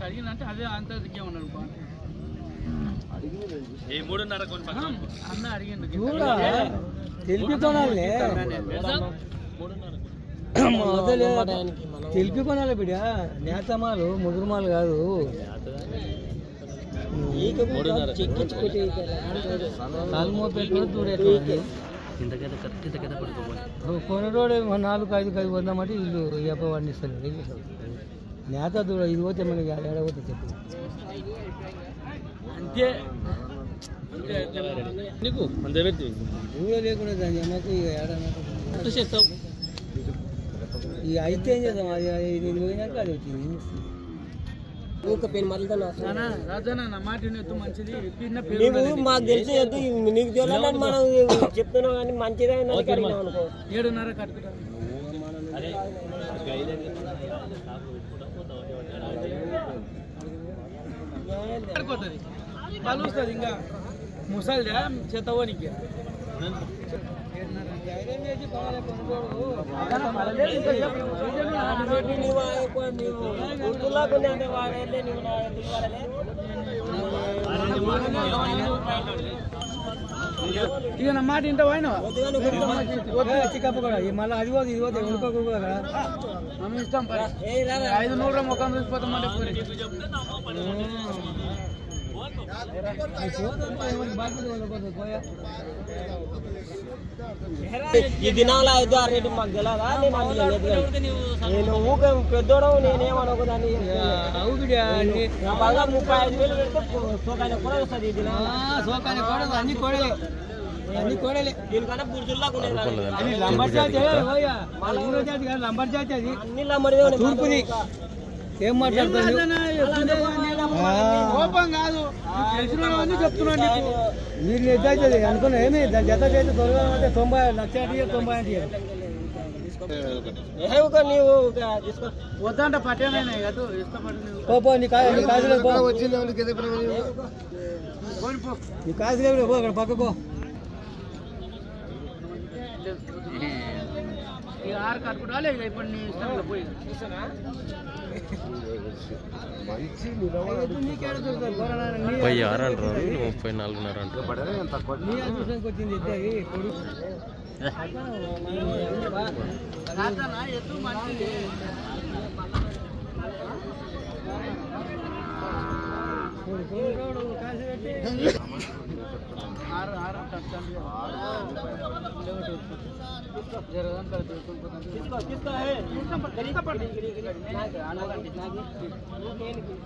అడిగినంటే అదే అంత దిక్కే ఉన్నాడు బా. ఈ మూడున్నర కొని పక్కన అన్న అడిగిండు చూడా తెలిపి కొనాలి తెలిపి కొనాలి బిడ్డ నేతమాలు ముదురుమాలు కాదు మూడున్నర కాలుమో పెట్టుకుని చూడేది ఇంతకైతే కరెక్ట్ ఇంతకైతే పడుకోవాలి కొనరోడు నాలుగు ఐదు ఐదు వందామంటే వీళ్ళు యాభై వాడిని ఇస్తారు ఏం చేస్తావు? నేత దూడ ఇది పోతే మనకి ఏడపోతే చెప్పు అంతే నీకు అంత పెట్టి దూడ లేకుండా దాని అమ్మకు ఇక ఏడన్నా చేస్తావు ఇక అయితే ఏం చేద్దాం అది అది ఇది పోయినాక అది వచ్చింది ఏం చేస్తాం? నానా, రాజన్న నా మాట వినొద్దు మంచిది పిన్న పేరు నీకు ఉన్నది. మాకు తెలిసి వద్దు, నీకు తెలియాలని మనం చెప్తున్నావు కానీ మంచిదే అడిగినాం అనుకో ఏడున్నర కట్టుకుంటా సరిపోతుంది కలుస్తుంది ఇంకా ముసలిదా చెత్తవనికి నీవు ఎక్కువ నీవు గుర్తులాగా అంటే వాడేలే నీవు నా ఎందుకు వాడలే ఇక నా మాట ఇంట పోయినా చిక్కప్ప కూడా ఈ మళ్ళీ అది పోతే ఇది పోతే ఉనుకోకు కూడా మనం ఇష్టం పని. ఐదు నూరు ముఖం చూసిపోతామంటే పోనీ. ఈ దినాల ఐదు ఆరు రేటు మాకు తెలియదా నేను అందులో నేను ఊక పెద్దోడవు నేనేమనుకో దాన్ని అవు బిడ్డ అన్ని నా బాగా ముప్పై ఐదు వేలు పెడితే సోకాయ కూడా వస్తుంది ఈ దినాల సోకాని కోడలు అన్ని కోడలే అన్ని కోడలే దీనికన్నా బుర్జుల్లాగా ఉండేది అది లంబర్ జాతి ఓయ్యా. అది ఊరో జాతి కాదు లంబర్ జాతి అది అన్ని లమ్మడివే ఉన్నాయి. తూర్పుది ఏం మాట్లాడుతాను ఆ, కోపం కాదు నీకు తెలిసిన వాళ్ళని చెప్తున్నాను నీకు మీరు ఎంత అవుతుంది అనుకున్నా ఏమి దా- జత చేతి త్వరగా అంటే తొంభై లక్ష అంటే తొంభై అంటే ఏ ఊక నీవు ఊక తీసుకో వద్దంట పట్టేనైనా కాదు ఇష్టపడి నువ్వు. పో పో నీ కాయ నీ కాసులు పో పోనీ పో. నీ కాసులు పో అక్కడ పక్క పో ఇక ఆరు కట్టుకోవాలి ఇక ఇప్పుడు నీ ఇష్టం పోయి ముప్పై ఆరు అంటారు ముప్పై నాలుగున్నర అంటారు నీ అదృష్టానికి వచ్చింది ఇద్దరి కొడుకు రాజన్న ఎత్తు మంచిది కొడుకోడు కాసు పెట్టి ఆరు ఆరు కట్టండి జరగని కలిపి తీసుకో తీసుకో ఏ. ఇష్టపడి, ఇష్టపడి. నాకు, నాకు, నాకు.